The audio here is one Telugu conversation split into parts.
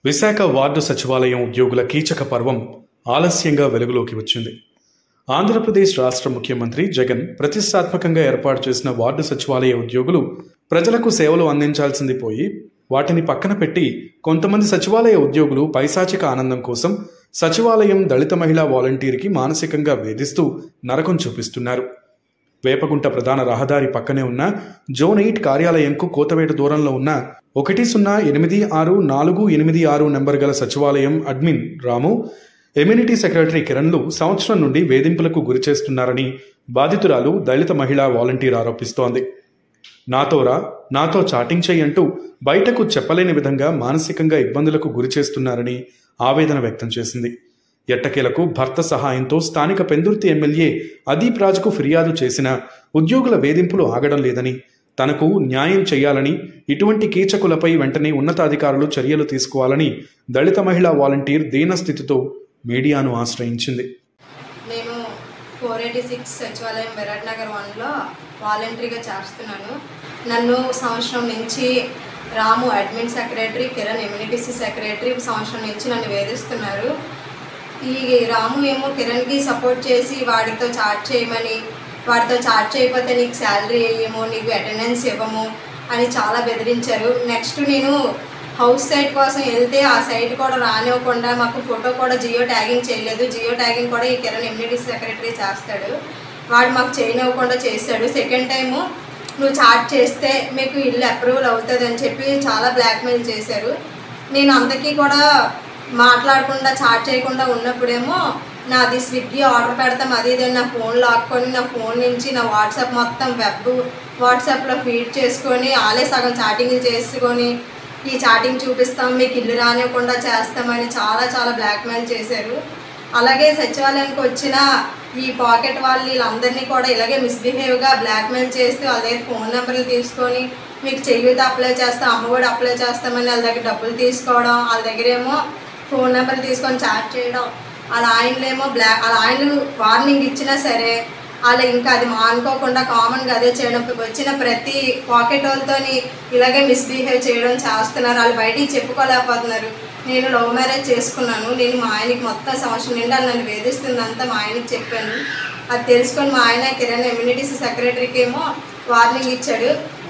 విశాఖ వార్డు సచివాలయం ఉద్యోగుల కీచక పర్వం ఆలస్యంగా వెలుగులోకి వచ్చింది ఆంధ్రప్రదేశ్ రాష్ట్ర ముఖ్యమంత్రి జగన్ ప్రతిష్టాత్మకంగా ఏర్పాటు చేసిన వార్డు సచివాలయ ఉద్యోగులు ప్రజలకు సేవలు అందించాల్సింది పోయి వాటిని పక్కన పెట్టి కొంతమంది సచివాలయ ఉద్యోగులు పైశాచిక ఆనందం కోసం సచివాలయం దళిత మహిళా వాలంటీర్కి మానసికంగా వేధిస్తూ నరకం చూపిస్తున్నారు వేపగుంట ప్రధాన రహదారి పక్కనే ఉన్న జోన్ ఎయిట్ కార్యాలయంకు కోతవేట దూరంలో ఉన్న ఒకటి సున్నా ఎనిమిది ఆరు నాలుగు ఎనిమిది ఆరు నెంబర్ గల సచివాలయం అడ్మిన్ రాము ఎమ్యూనిటీ సెక్రటరీ కిరణ్లు సంవత్సరం నుండి వేధింపులకు గురిచేస్తున్నారని బాధితురాలు దళిత మహిళా వాలంటీర్ ఆరోపిస్తోంది నాతోరా నాతో చాటింగ్ చేయంటూ బయటకు చెప్పలేని విధంగా మానసికంగా ఇబ్బందులకు గురిచేస్తున్నారని ఆవేదన వ్యక్తం చేసింది ఎట్టకేలకు భర్త సహాయంతో స్థానిక పెందుర్తి ఎమ్మెల్యే అదీప్ రాజుకు ఫిర్యాదు చేసిన ఉద్యోగుల వేధింపులు ఆగడం లేదని తనకు న్యాయం చేయాలని ఇటువంటి కీచకులపై వెంటనే ఉన్నతాధికారులు చర్యలు తీసుకోవాలని దళిత మహిళా వాలంటీర్ దీనస్థితితో మీడియాను ఆశ్రయించింది నేను ఫోర్ ఎయిటీ సిక్స్ సచివాలయం విరాట్ నగర్ వన్లో వాలంటరీగా చేస్తున్నాను నన్ను సంవత్సరం నుంచి రాము అడ్మిన్ సెక్రటరీ కిరణ్ ఇమ్యూనిటీసీ సెక్రటరీ సంవత్సరం నుంచి నన్ను వేధిస్తున్నారు ఈ రాము ఏమో కిరణ్కి సపోర్ట్ చేసి వాడితో చాట్ చేయమని వాడితో చాట్ చేయకపోతే నీకు శాలరీ వేయము నీకు అటెండెన్స్ ఇవ్వము అని చాలా బెదిరించారు నెక్స్ట్ నేను హౌస్ సైట్ కోసం వెళ్తే ఆ సైట్ కూడా రానివ్వకుండా మాకు ఫోటో కూడా జియో ట్యాగింగ్ చేయలేదు జియో ట్యాగింగ్ కూడా ఈ కిరణ్ ఇమ్యూనిటీ సెక్రటరీ చేస్తాడు వాడు మాకు చేయనివ్వకుండా చేస్తాడు సెకండ్ టైము నువ్వు చాట్ చేస్తే మీకు ఇల్లు అప్రూవల్ అవుతుంది అని చెప్పి చాలా బ్లాక్మెయిల్ చేశారు నేను అంతకీ కూడా మాట్లాడకుండా చాట్ చేయకుండా ఉన్నప్పుడేమో నాది స్విగ్గీ ఆర్డర్ పెడతాం అది ఇది అని నా ఫోన్ లాక్కొని నా ఫోన్ నుంచి నా వాట్సాప్ మొత్తం వెబ్ వాట్సాప్లో ఫీడ్ చేసుకొని ఆలే సగం చాటింగ్ చేసుకొని ఈ చాటింగ్ చూపిస్తాం మీకు ఇల్లు రానివ్వకుండా చేస్తామని చాలా చాలా బ్లాక్మెయిల్ చేశారు అలాగే సచివాలయానికి వచ్చిన ఈ పాకెట్ వాళ్ళు వీళ్ళందరినీ కూడా ఇలాగే మిస్బిహేవ్గా బ్లాక్మెయిల్ చేస్తూ వాళ్ళ దగ్గర ఫోన్ నెంబర్లు తీసుకొని మీకు చెయ్యూత అప్లై చేస్తాం అమ్మఒడి అప్లై చేస్తామని వాళ్ళ దగ్గర డబ్బులు తీసుకోవడం వాళ్ళ దగ్గర ఏమో ఫోన్ నెంబర్లు తీసుకొని చాట్ చేయడం వాళ్ళ ఆయనలేమో బ్లాక్ వాళ్ళ ఆయనలు వార్నింగ్ ఇచ్చినా సరే వాళ్ళు ఇంకా అది మానుకోకుండా కామన్గా అదే చేయడం వచ్చిన ప్రతి పాకెట్ వాళ్ళతోని ఇలాగే మిస్బిహేవ్ చేయడం చేస్తున్నారు వాళ్ళు బయటికి చెప్పుకోలేకపోతున్నారు నేను లవ్ మ్యారేజ్ చేసుకున్నాను నేను మా ఆయనకి మొత్తం సంవత్సరం నిండా నన్ను వేధిస్తుందంతా మా ఆయనకి చెప్పాను అది తెలుసుకొని మా ఆయన కిరణ్ ఇమ్యూనిటీస్ సెక్రటరీకి ఏమో వార్నింగ్ ఇచ్చాడు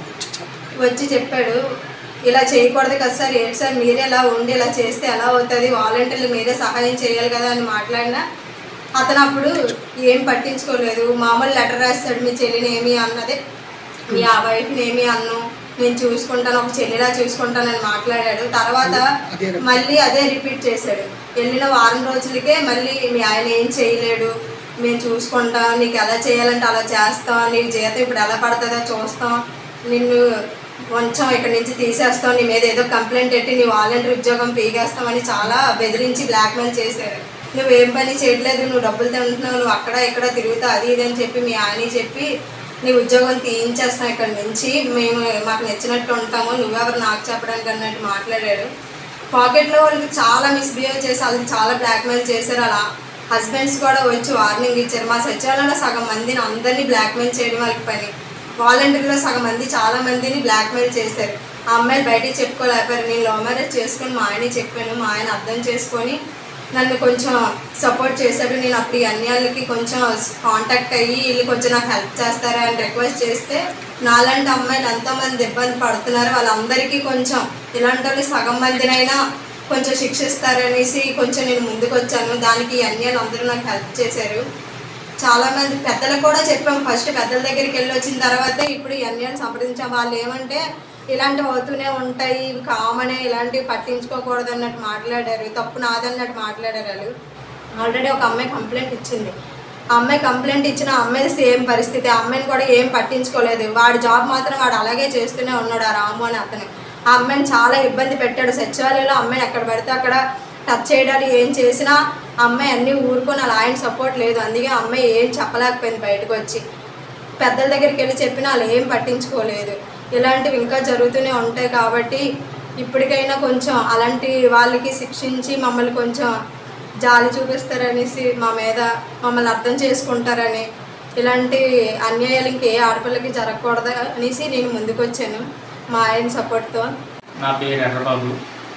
వచ్చి చెప్పాడు ఇలా చేయకూడదు కదా సార్ ఏంటి సార్ మీరే ఇలా ఉండి ఇలా చేస్తే ఎలా అవుతుంది వాలంటీర్లు మీరే సహాయం చేయాలి కదా అని మాట్లాడినా అతను అప్పుడు ఏం పట్టించుకోలేదు మామూలు లెటర్ రాస్తాడు మీ చెల్లిని ఏమి అన్నదే మీ ఆ వైఫ్ని ఏమి అన్ను నేను చూసుకుంటాను ఒక చెల్లిలా చూసుకుంటానని మాట్లాడాడు తర్వాత మళ్ళీ అదే రిపీట్ చేశాడు వెళ్ళిన వారం రోజులకే మళ్ళీ మీ ఆయన ఏం చేయలేడు మేము చూసుకుంటాం నీకు ఎలా చేయాలంటే అలా చేస్తాం నీకు జీతం ఇప్పుడు ఎలా పడుతుందో చూస్తాం నిన్ను కొంచెం ఇక్కడి నుంచి తీసేస్తాం నీ మీద ఏదో కంప్లైంట్ పెట్టి నీ వాలంటీర్ ఉద్యోగం పీగేస్తామని చాలా బెదిరించి బ్లాక్మెయిల్ చేశారు నువ్వేం పని చేయట్లేదు నువ్వు డబ్బులు తింటున్నావు నువ్వు అక్కడ ఇక్కడ తిరుగుతావు అది ఇది అని చెప్పి మీ ఆయన చెప్పి నీ ఉద్యోగం తీయించేస్తాం ఇక్కడ నుంచి మేము మాకు నచ్చినట్టు ఉంటాము నువ్వెవరు నాకు చెప్పడానికి అన్నట్టు మాట్లాడాడు పాకెట్లో వాళ్ళకి చాలా మిస్బిహేవ్ చేసి వాళ్ళకి చాలా బ్లాక్మెయిల్ చేశారు అలా హస్బెండ్స్ కూడా వచ్చి వార్నింగ్ ఇచ్చారు మా సచివాలయంలో సగం మందిని అందరినీ బ్లాక్మెయిల్ చేయడం వాళ్ళకి పని వాలంటీర్లో సగం మంది చాలా మందిని బ్లాక్మెయిల్ చేశారు ఆ అమ్మాయిలు బయటికి చెప్పుకోలేకపోయారు నేను లవ్ మ్యారేజ్ చేసుకొని మా ఆయన చెప్పాను మా ఆయన అర్థం చేసుకొని నన్ను కొంచెం సపోర్ట్ చేశాడు నేను అప్పుడు ఈ అన్యాలకి కొంచెం కాంటాక్ట్ అయ్యి వీళ్ళు కొంచెం నాకు హెల్ప్ చేస్తారా అని రిక్వెస్ట్ చేస్తే నాలాంటి అమ్మాయిలు ఎంతోమంది ఇబ్బంది పడుతున్నారు వాళ్ళందరికీ కొంచెం ఇలాంటి వాళ్ళు సగం మందినైనా కొంచెం శిక్షిస్తారనేసి కొంచెం నేను ముందుకు వచ్చాను దానికి ఈ అన్యాలు అందరూ నాకు హెల్ప్ చేశారు చాలా మంది పెద్దలకు కూడా చెప్పాం ఫస్ట్ పెద్దల దగ్గరికి వెళ్ళి వచ్చిన తర్వాత ఇప్పుడు ఈ అన్యాయం సంప్రదించాం వాళ్ళు ఏమంటే ఇలాంటివి అవుతూనే ఉంటాయి ఇవి కామనే ఇలాంటివి పట్టించుకోకూడదు అన్నట్టు మాట్లాడారు తప్పు నాదన్నట్టు మాట్లాడారు వాళ్ళు ఆల్రెడీ ఒక అమ్మాయి కంప్లైంట్ ఇచ్చింది ఆ అమ్మాయి కంప్లైంట్ ఇచ్చిన ఆ అమ్మాయి సేమ్ పరిస్థితి ఆ అమ్మాయిని కూడా ఏం పట్టించుకోలేదు వాడి జాబ్ మాత్రం వాడు అలాగే చేస్తూనే ఉన్నాడు ఆ రాము అని అతను ఆ అమ్మాయిని చాలా ఇబ్బంది పెట్టాడు సచివాలయంలో అమ్మాయిని ఎక్కడ పడితే అక్కడ టచ్ చేయడానికి ఏం చేసినా ఆ అమ్మాయి అన్నీ ఊరుకొని అలా ఆయన సపోర్ట్ లేదు అందుకే ఆ అమ్మాయి ఏం చెప్పలేకపోయింది బయటకు వచ్చి పెద్దల దగ్గరికి వెళ్ళి చెప్పినా వాళ్ళు ఏం పట్టించుకోలేదు ఇలాంటివి ఇంకా జరుగుతూనే ఉంటాయి కాబట్టి ఇప్పటికైనా కొంచెం అలాంటి వాళ్ళకి శిక్షించి మమ్మల్ని కొంచెం జాలి చూపిస్తారనేసి మా మీద మమ్మల్ని అర్థం చేసుకుంటారని ఇలాంటి అన్యాయాలు ఇంకే ఆడపిల్లకి జరగకూడదు అనేసి నేను ముందుకు వచ్చాను మా ఆయన సపోర్ట్తో నా పేరు ఎర్రబాబు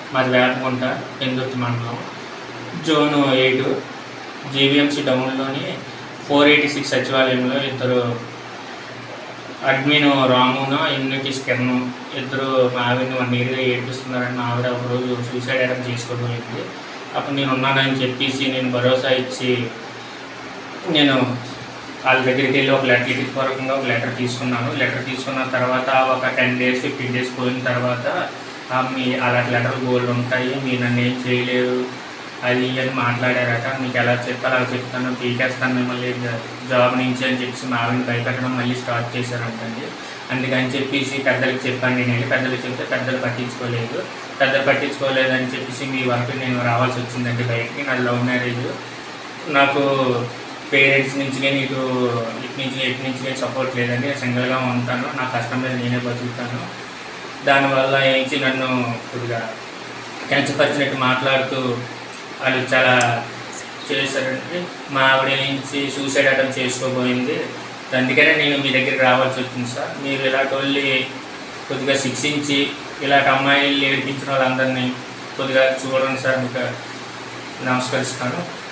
మాది వేపకుంట పెందుర్తి మండలం జోన్ ఎయిట్ జీవీఎంసీ డౌన్లోని ఫోర్ ఎయిటీ సిక్స్ సచివాలయంలో ఇద్దరు అడ్మిన్ రామును ఇమ్యూనిటీస్ కిరణ్ ఇద్దరు మా ఆవిడని వన్ ఇయర్గా ఏడిపిస్తున్నారని మా ఆవిడ ఒక రోజు సూసైడ్ అటెంప్ట్ చేసుకోగలిగింది అప్పుడు నేను ఉన్నానని చెప్పేసి నేను భరోసా ఇచ్చి నేను వాళ్ళ దగ్గరికి వెళ్ళి ఒక లెటర్ లిఖితపూర్వకంగా ఒక లెటర్ తీసుకున్నాను లెటర్ తీసుకున్న తర్వాత ఒక టెన్ డేస్ ఫిఫ్టీన్ డేస్ పోయిన తర్వాత "ఆ, మీ అలాంటి లెటర్ గోల్డ్ ఉంటాయి మీరు నన్ను ఏం చేయలేరు అది ఇది అని మాట్లాడారట మీకు ఎలా చెప్పాలో అలా చెప్తాను పీకేస్తాను మిమ్మల్ని జా- జాబ్ నుంచి అని చెప్పేసి మా ఆవిడని భయపెట్టడం మళ్ళీ స్టార్ట్ చేశారంటండి అందుకని చెప్పేసి పెద్దలకు చెప్పాను నేను వెళ్ళి పెద్దలకు చెప్తే పెద్దలు పట్టించుకోలేదు పెద్దలు పట్టించుకోలేదని చెప్పేసి మీ వర్క్ నేను రావాల్సి వచ్చిందండి బయటికి నాది లవ్ మ్యారేజ్ నాకు పేరెంట్స్ నుంచి కానీ ఇటు ఇటు నుంచి ఎటు నుంచి కానీ సపోర్ట్ లేదండి సింగిల్గా ఉంటాను నా కష్టం మీద నేనే బతుకుతాను దానివల్ల ఏంచి నన్ను కొద్దిగా కించపరిచినట్టు మాట్లాడుతూ వాళ్ళు చాలా చేశారండి మా ఆవిడ నుంచి సూసైడ్ అటెంప్ట్ చేసుకోబోయింది అందుకనే నేను మీ దగ్గరికి రావాల్సి వచ్చింది సార్ మీరు ఇలాంటి వాళ్ళని కొద్దిగా శిక్షించి ఇలాంటి అమ్మాయిలు ఏడిపించిన వాళ్ళందరినీ కొద్దిగా చూడండి సార్ మీకు నమస్కరిస్తాను